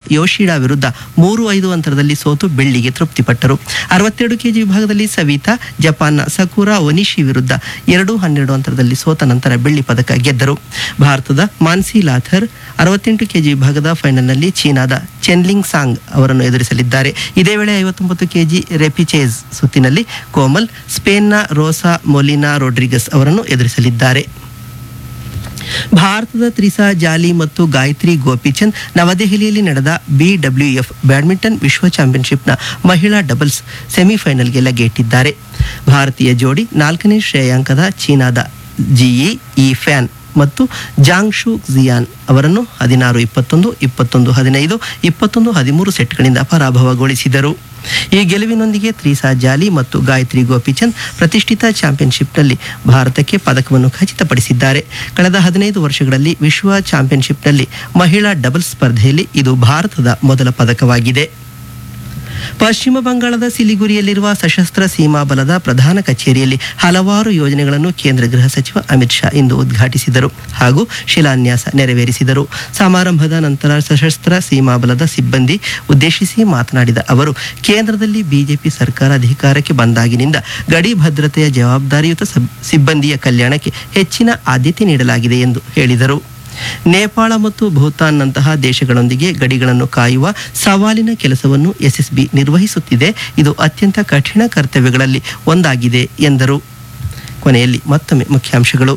ಯೋಶಿಡಾ ವಿರುದ್ಧ ಮೂರು ಐದು ಅಂತರದಲ್ಲಿ ಸೋತು ಬೆಳ್ಳಿಗೆ ತೃಪ್ತಿಪಟ್ಟರು ಅರವತ್ತೆರಡು ಕೆಜಿ ವಿಭಾಗದಲ್ಲಿ ಸವಿತಾ ಜಪಾನ್ನ ಸಕುರಾ ಒನಿಶಿ ವಿರುದ್ಧ ಎರಡು ಹನ್ನೆರಡು ಅಂತರದಲ್ಲಿ ಸೋತ ನಂತರ ಬೆಳ್ಳಿ ಪದಕ ಗೆದ್ದರು ಭಾರತದ ಮಾನ್ಸಿ ಲಾಥರ್ ಅರವತ್ತೆಂಟು ಕೆಜಿ ವಿಭಾಗದ ಫೈನಲ್ನಲ್ಲಿ ಚೀನಾದ ಚೆನ್ಲಿಂಗ್ ಸಾಂಗ್ ಅವರನ್ನು ಎದುರಿಸಲಿದ್ದಾರೆ ಇದೇ ವೇಳೆ ಐವತ್ತೊಂಬತ್ತು ಕೆಜಿ ರೆಪಿಚೇಸ್ ಸುತ್ತಿನಲ್ಲಿ ಕೋಮಲ್ ಸ್ಪೇನ್ನ ರೋಸಾ ಮೊಲಿನಾ ರೊಡ್ರಿಗಸ್ ಅವರನ್ನು ಎದುರಿಸಲಿದ್ದಾರೆ ಭಾರತದ ತ್ರಿಸಾ ಜಾಲಿ ಮತ್ತು ಗಾಯತ್ರಿ ಗೋಪಿಚಂದ್ ನವದೆಹಲಿಯಲ್ಲಿ ನಡೆದ ಬಿಡಬ್ಲ್ಯೂಎಫ್ ಬ್ಯಾಡ್ಮಿಂಟನ್ ವಿಶ್ವ ಚಾಂಪಿಯನ್ಶಿಪ್ನ ಮಹಿಳಾ ಡಬಲ್ಸ್ ಸೆಮಿಫೈನಲ್ಗೆ ಲಗ್ಗೆಯಿಟ್ಟಿದ್ದಾರೆ ಭಾರತೀಯ ಜೋಡಿ ನಾಲ್ಕನೇ ಶ್ರೇಯಾಂಕದ ಚೀನಾದ ಜಿಇ ಇ ಫ್ಯಾನ್ ಮತ್ತು ಜಾಂಗ್ಶು ಜಿಯಾನ್ ಅವರನ್ನು ಹದಿನಾರು ಇಪ್ಪತ್ತೊಂದು ಇಪ್ಪತ್ತೊಂದು ಹದಿನೈದು ಇಪ್ಪತ್ತೊಂದು ಹದಿಮೂರು ಸೆಟ್ಗಳಿಂದ ಪರಾಭವಗೊಳಿಸಿದರು ಈ ಗೆಲುವಿನೊಂದಿಗೆ ತ್ರಿಸಾ ಜಾಲಿ ಮತ್ತು ಗಾಯತ್ರಿ ಗೋಪಿಚಂದ್ ಪ್ರತಿಷ್ಠಿತ ಚಾಂಪಿಯನ್ಶಿಪ್ನಲ್ಲಿ ಭಾರತಕ್ಕೆ ಪದಕವನ್ನು ಖಚಿತಪಡಿಸಿದ್ದಾರೆ ಕಳೆದ ಹದಿನೈದು ವರ್ಷಗಳಲ್ಲಿ ವಿಶ್ವ ಚಾಂಪಿಯನ್ಶಿಪ್ನಲ್ಲಿ ಮಹಿಳಾ ಡಬಲ್ಸ್ ಸ್ಪರ್ಧೆಯಲ್ಲಿ ಇದು ಭಾರತದ ಮೊದಲ ಪದಕವಾಗಿದೆ ಪಶ್ಚಿಮ ಬಂಗಾಳದ ಸಿಲಿಗುರಿಯಲ್ಲಿರುವ ಸಶಸ್ತ್ರ ಸೀಮಾ ಬಲದ ಪ್ರಧಾನ ಕಚೇರಿಯಲ್ಲಿ ಹಲವಾರು ಯೋಜನೆಗಳನ್ನು ಕೇಂದ್ರ ಗೃಹ ಸಚಿವ ಅಮಿತ್ ಶಾ ಇಂದು ಉದ್ಘಾಟಿಸಿದರು ಹಾಗೂ ಶಿಲಾನ್ಯಾಸ ನೆರವೇರಿಸಿದರು ಸಮಾರಂಭದ ನಂತರ ಸಶಸ್ತ್ರ ಸೀಮಾ ಬಲದ ಸಿಬ್ಬಂದಿ ಉದ್ದೇಶಿಸಿ ಮಾತನಾಡಿದ ಅವರು ಕೇಂದ್ರದಲ್ಲಿ ಬಿಜೆಪಿ ಸರ್ಕಾರ ಅಧಿಕಾರಕ್ಕೆ ಬಂದಾಗಿನಿಂದ ಗಡಿ ಭದ್ರತೆಯ ಜವಾಬ್ದಾರಿಯುತ ಸಬ್- ಸಿಬ್ಬಂದಿಯ ಕಲ್ಯಾಣಕ್ಕೆ ಹೆಚ್ಚಿನ ಆದ್ಯತೆ ನೀಡಲಾಗಿದೆ ಎಂದು ಹೇಳಿದರು ನೇಪಾಳ ಮತ್ತು ಭೂತಾನ್ನಂತಹ ದೇಶಗಳೊಂದಿಗೆ ಗಡಿಗಳನ್ನು ಕಾಯುವ ಸವಾಲಿನ ಕೆಲಸವನ್ನು ಎಸ್ಎಸ್ಬಿ ನಿರ್ವಹಿಸುತ್ತಿದೆ ಇದು ಅತ್ಯಂತ ಕಠಿಣ ಕರ್ತವ್ಯಗಳಲ್ಲಿ ಒಂದಾಗಿದೆ ಎಂದರು ಕೊನೆಯಲ್ಲಿ ಮತ್ತೊಮ್ಮೆ ಮುಖ್ಯಾಂಶಗಳು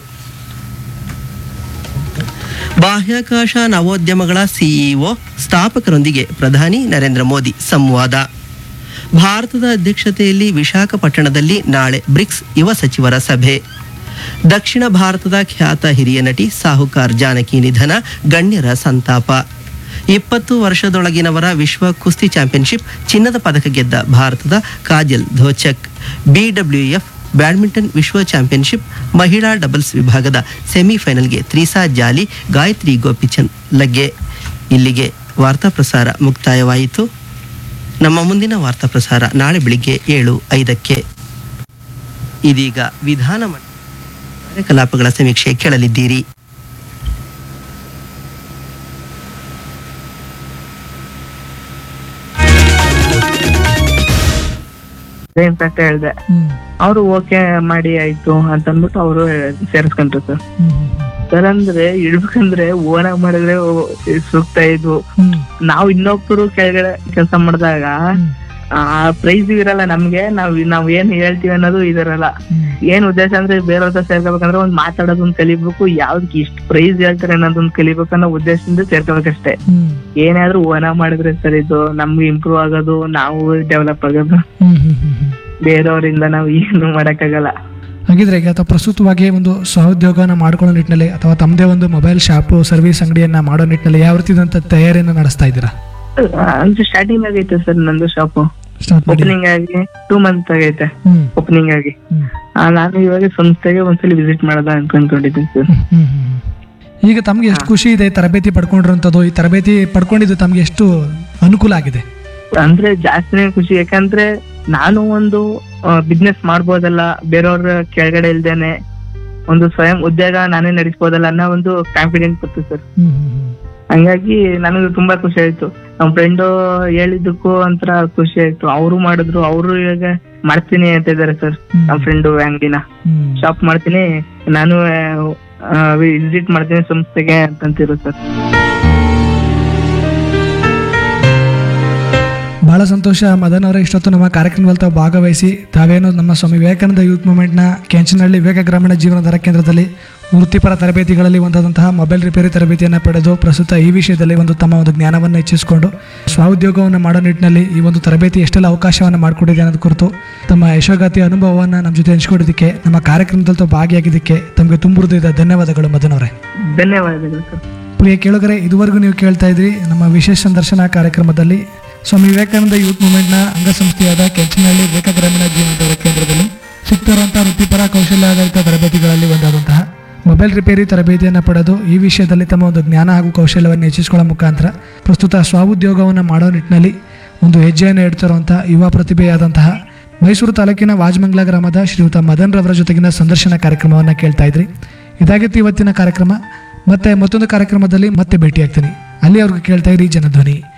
ಬಾಹ್ಯಾಕಾಶ ನವೋದ್ಯಮಗಳ ಸಿಇಒ ಸ್ಥಾಪಕರೊಂದಿಗೆ ಪ್ರಧಾನಿ ನರೇಂದ್ರ ಮೋದಿ ಸಂವಾದ ಭಾರತದ ಅಧ್ಯಕ್ಷತೆಯಲ್ಲಿ ವಿಶಾಖಪಟ್ಟಣದಲ್ಲಿ ನಾಳೆ ಬ್ರಿಕ್ಸ್ ಯುವ ಸಚಿವರ ಸಭೆ ದಕ್ಷಿಣ ಭಾರತದ ಖ್ಯಾತ ಹಿರಿಯ ನಟಿ ಸಾಹುಕಾರ್ ಜಾನಕಿ ನಿಧನ ಗಣ್ಯರ ಸಂತಾಪ ಇಪ್ಪತ್ತು ವರ್ಷದೊಳಗಿನವರ ವಿಶ್ವ ಕುಸ್ತಿ ಚಾಂಪಿಯನ್ಶಿಪ್ ಚಿನ್ನದ ಪದಕ ಗೆದ್ದ ಭಾರತದ ಕಾಜಲ್ ಧೋಚಕ್ ಬಿಡಬ್ಲ್ಯೂಎಫ್ ಬ್ಯಾಡ್ಮಿಂಟನ್ ವಿಶ್ವ ಚಾಂಪಿಯನ್ಶಿಪ್ ಮಹಿಳಾ ಡಬಲ್ಸ್ ವಿಭಾಗದ ಸೆಮಿಫೈನಲ್ಗೆ ತ್ರಿಸಾ ಜಾಲಿ ಗಾಯತ್ರಿ ಗೋಪಿಚಂದ್ ಲಗ್ಗೆ ಇಲ್ಲಿಗೆ ವಾರ್ತಾ ಪ್ರಸಾರ ಮುಕ್ತಾಯವಾಯಿತು ನಮ್ಮ ಮುಂದಿನ ವಾರ್ತಾ ಪ್ರಸಾರ ನಾಳೆ ಬೆಳಿಗ್ಗೆ ಏಳು ಐದಕ್ಕೆ ಇದೀಗ ವಿಧಾನಮಂಡಲ ಕಾರ್ಯಕಲಾಪಗಳ ಸಮೀಕ್ಷೆ ಕೇಳಲಿದ್ದೀರಿ ಅಂತ ಹೇಳ್ದೆ ಅವರು ಓಕೆ ಮಾಡಿ ಆಯ್ತು ಅಂತ ಅಂದ್ಬಿಟ್ಟು ಅವರು ಸೇರಿಸ್ಕೊಂಡ್ರು ಸರ್ ಸರ್ ಅಂದ್ರೆ ಇಡ್ಬೇಕಂದ್ರೆ ಓನಾಗ್ ಮಾಡಿದ್ರೆ ಓ- ಸೂಕ್ತ ಇದು ನಾವು ಇನ್ನೊಬ್ರು ಕೆಳಗಡೆ ಕೆಲಸ ಮಾಡಿದಾಗ ಆ ಪ್ರೈಸ್ ಇರಲ್ಲ ನಮ್ಗೆ ನಾವ್ ನಾವ್ ಏನ್ ಹೇಳ್ತೀವಿ ಅನ್ನೋದು ಇದಿರಲ್ಲ ಏನ್ ಉದ್ದೇಶ ಅಂದ್ರೆ ಬೇರೆ ಹತ್ರ ಸೇರ್ಕೋಬೇಕಂದ್ರೆ ಒಂದ್ ಮಾತಾಡೋದೊಂದ್ ಕಲಿಬೇಕು ಯಾವ್ದಕ್ ಇಷ್ಟ ಪ್ರೈಸ್ ಹೇಳ್ತಾರೆ ಅನ್ನೋದೊಂದ್ ಕಲಿಬೇಕು ಅನ್ನೋ ಉದ್ದೇಶದಿಂದ ಸೇರ್ಕೋಬೇಕಷ್ಟೇ ಏನಾದ್ರೂ ಓನಾಗ್ ಮಾಡಿದ್ರೆ ಸರ್ ಇದು ನಮ್ಗೆ ಇಂಪ್ರೂವ್ ಆಗೋದು ನಾವು ಡೆವಲಪ್ ಆಗೋದು ಬೇರೆಯವರಿಂದ ನಾವು ಏನು ಮಾಡಕ್ಕಾಗಲ್ಲ ಹಾಗಿದ್ರೆ ಈಗ ಅಥವಾ ಪ್ರಸ್ತುತವಾಗಿ ಒಂದು ಸಹೋದ್ಯೋಗನ ಮಾಡ್ಕೊಳ್ಳೋ ನಿಟ್ಟಿನಲ್ಲಿ ಅಥವಾ ತಮ್ಮದೇ ಒಂದು ಮೊಬೈಲ್ ಶಾಪು ಸರ್ವಿಸ್ ಅಂಗಡಿಯನ್ನ ಮಾಡೋ ನಿಟ್ಟಿನಲ್ಲಿ ಯಾವ ರೀತಿದಂತ ತಯಾರಿಯನ್ನು ನಡೆಸ್ತಾ ಇದ್ದೀರಾ ಅಂದ್ರೆ ಸ್ಟಾರ್ಟಿಂಗ್ ಆಗೈತೆ ಸರ್ ನಂದು ಶಾಪ್ ಸ್ಟಾರ್ಟ್ ಮಾಡಿ ಓಪನಿಂಗ್ ಆಗಿ ಟೂ ಮಂತ್ ಆಗೈತೆ ಹ್ಮ್ ಓಪನಿಂಗ್ ಆಗಿ ಹ್ಮ್. ಆ, ನಾನು ಇವಾಗ ಸಂಸ್ಥೆಗೆ ಒಂದ್ಸಲಿ ವಿಸಿಟ್ ಮಾಡೋದ ಅನ್ಕೊಂಡ್ಕೊಂಡಿದ್ದೀನಿ ಸರ್ ಹ್ಮ್, ಹ್ಮ್, ಹ್ಮ್. ಈಗ ತಮ್ಗೆ ಎಷ್ಟು ಖುಷಿ ಇದೆ ತರಬೇತಿ ಪಡ್ಕೊಂಡಿರೋಂಥದ್ದು ಈ ತರಬೇತಿ ಪಡ್ಕೊಂಡಿದ್ದು ತಮ್ಗೆ ಎಷ್ಟು ಅನುಕೂಲ ಆಗಿದೆ ಅಂದ್ರೆ ಜಾಸ್ತಿನೇ ಖುಷಿ ಯಾಕಂದ್ರೆ ನಾನು ಒಂದು ಬಿಸ್ನೆಸ್ ಮಾಡ್ಬೋದಲ್ಲ ಬೇರೆಯವ್ರ ಕೆಳಗಡೆ ಇಲ್ದೇನೆ ಒಂದು ಸ್ವಯಂ ಉದ್ಯೋಗ ನಾನೇ ನಡೆಸ್ಬೋದಲ್ಲ ಅನ್ನೋ ಒಂದು ಕಾನ್ಫಿಡೆನ್ಸ್ ಬರ್ತದೆ ಸರ್ ಹ್ಮ್, ಹ್ಮ್, ಹ್ಮ್. ಹಂಗಾಗಿ ನನಗೆ ತುಂಬಾ ಖುಷಿ ಆಯ್ತು ನಮ್ ಫ್ರೆಂಡ್ ಹೇಳಿದ್ದಕ್ಕೂ ಒಂಥರ ಖುಷಿ ಆಯ್ತು ಅವರು ಮಾಡಿದ್ರು ಅವರು ಇವಾಗ ಮಾಡ್ತೀನಿ ಅಂತ ಇದಾರೆ ಸರ್ ಹ್ಮ್. ನಮ್ ಫ್ರೆಂಡ್ ಅಂಗಡಿನ ಹ್ಮ್. ಶಾಪ್ ಮಾಡ್ತೀನಿ ನಾನು ವಿಸಿಟ್ ಮಾಡ್ತೀನಿ ಸಂಸ್ಥೆಗೆ ಅಂತಂತಿರು ಸರ್ ಬಹಳ ಸಂತೋಷ ಮದನ್ ಅವರ ಇಷ್ಟೊತ್ತು ನಮ್ಮ ಕಾರ್ಯಕ್ರಮದಲ್ಲಿ ತಾವು ಭಾಗವಹಿಸಿ ತಾವೇನು ನಮ್ಮ ಸ್ವಾಮಿ ವಿವೇಕಾನಂದ ಯೂತ್ ಮೂವ್ಮೆಂಟ್ನ ಕೆಂಚನಹಳ್ಳಿ ವಿವೇಕ ಗ್ರಾಮೀಣ ಜೀವನಾಧಾರ ಕೇಂದ್ರದಲ್ಲಿ ವೃತ್ತಿಪರ ತರಬೇತಿಗಳಲ್ಲಿ ಒಂದಾದಂತಹ ಮೊಬೈಲ್ ರಿಪೇರಿ ತರಬೇತಿಯನ್ನು ಪಡೆದು ಪ್ರಸ್ತುತ ಈ ವಿಷಯದಲ್ಲಿ ಒಂದು ತಮ್ಮ ಒಂದು ಜ್ಞಾನವನ್ನು ಹೆಚ್ಚಿಸಿಕೊಂಡು ಸ್ವಉದ್ಯೋಗವನ್ನು ಮಾಡೋ ನಿಟ್ಟಿನಲ್ಲಿ ಈ ಒಂದು ತರಬೇತಿ ಎಷ್ಟೆಲ್ಲ ಅವಕಾಶವನ್ನು ಮಾಡಿಕೊಟ್ಟಿದೆ ಅನ್ನೋದು ಕುರಿತು ತಮ್ಮ ಯಶೋಗಾತಿ ಅನುಭವವನ್ನು ನಮ್ಮ ಜೊತೆ ಹಂಚ್ಕೊಂಡಿದ್ದಕ್ಕೆ ನಮ್ಮ ಕಾರ್ಯಕ್ರಮದಲ್ಲಿ ತಾವು ಭಾಗಿಯಾಗಿದ್ದಕ್ಕೆ ತಮಗೆ ತುಂಬ ಹೃದಯದ ಧನ್ಯವಾದಗಳು ಮದನ್ ಅವರೇ ಧನ್ಯವಾದಗಳು ಸರ್ ಪ್ರಿಯ ಕೇಳುಗರೆ ಇದುವರೆಗೂ ನೀವು ಕೇಳ್ತಾ ಇದ್ರಿ ನಮ್ಮ ವಿಶೇಷ ಸಂದರ್ಶನ ಕಾರ್ಯಕ್ರಮದಲ್ಲಿ ಸ್ವಾಮಿ ವಿವೇಕಾನಂದ ಯೂತ್ ಮೂವ್ಮೆಂಟ್ನ ಅಂಗಸಂಸ್ಥೆಯಾದ ಕೆಂಚನಹಳ್ಳಿ ವಿವೇಕ ಗ್ರಾಮೀಣ ಜೀವನೋದ್ಧಾರ ಕೇಂದ್ರದಲ್ಲಿ ಸಿಗ್ತಿರುವಂತಹ ವೃತ್ತಿಪರ ಕೌಶಲ್ಯಾಧಾರಿತ ತರಬೇತಿಗಳಲ್ಲಿ ಒಂದಾದಂತಹ ಮೊಬೈಲ್ ರಿಪೇರಿ ತರಬೇತಿಯನ್ನು ಪಡೆದು ಈ ವಿಷಯದಲ್ಲಿ ತಮ್ಮ ಒಂದು ಜ್ಞಾನ ಹಾಗೂ ಕೌಶಲ್ಯವನ್ನು ಹೆಚ್ಚಿಸಿಕೊಳ್ಳೋ ಮುಖಾಂತರ ಪ್ರಸ್ತುತ ಸ್ವಉದ್ಯೋಗವನ್ನು ಮಾಡೋ ನಿಟ್ಟಿನಲ್ಲಿ ಒಂದು ಹೆಜ್ಜೆಯನ್ನು ಇಡ್ತಿರುವಂಥ ಯುವ ಪ್ರತಿಭೆಯಾದಂತಹ ಮೈಸೂರು ತಾಲೂಕಿನ ವಾಜಮಂಗ್ಲ ಗ್ರಾಮದ ಶ್ರೀಯುತ ಮದನ್ ರವರ ಜೊತೆಗಿನ ಸಂದರ್ಶನ ಕಾರ್ಯಕ್ರಮವನ್ನು ಕೇಳ್ತಾ ಇದ್ರಿ ಇದಾಗಿತ್ತು ಇವತ್ತಿನ ಕಾರ್ಯಕ್ರಮ ಮತ್ತೆ ಮತ್ತೊಂದು ಕಾರ್ಯಕ್ರಮದಲ್ಲಿ ಮತ್ತೆ ಭೇಟಿಯಾಗ್ತೀನಿ ಅಲ್ಲಿ ಅವ್ರಿಗೆ ಕೇಳ್ತಾ ಇರಿ ಜನಧ್ವನಿ